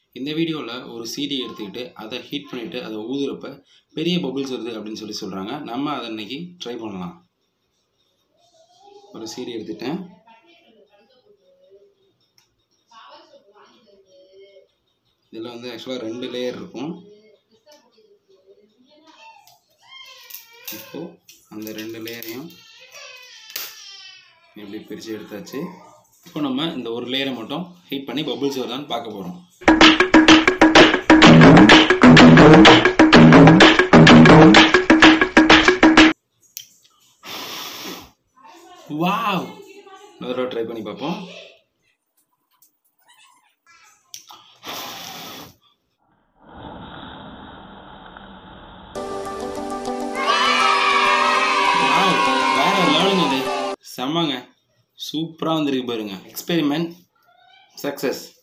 இந்த வீடியோவில் ஒரு சீடி எடுத்துக்கிட்டு அதை ஹீட் பண்ணிவிட்டு அதை ஊதுறப்ப பெரிய பபிள்ஸ் வருது அப்படின்னு சொல்லி சொல்கிறாங்க நம்ம அதை இன்னைக்கு ட்ரை பண்ணலாம் ஒரு சீடி எடுத்துட்டேன் இதில் வந்து ஆக்சுவலாக ரெண்டு லேயர் இருக்கும் இப்போது அந்த ரெண்டு லேயரையும் எப்படி பிரித்து எடுத்தாச்சு இப்போ நம்ம இந்த ஒரு லேயரை மட்டும் ஹீட் பண்ணி பபிள்ஸ் வருதான்னு பார்க்க போகிறோம் வாவ் இன்னொரு தடவை ட்ரை பண்ணி பார்ப்போம் Wow, வேற லெவலுங்க இது செம்மங்க சூப்பராக வந்திருக்கு பாருங்க எக்ஸ்பெரிமெண்ட் சக்ஸஸ்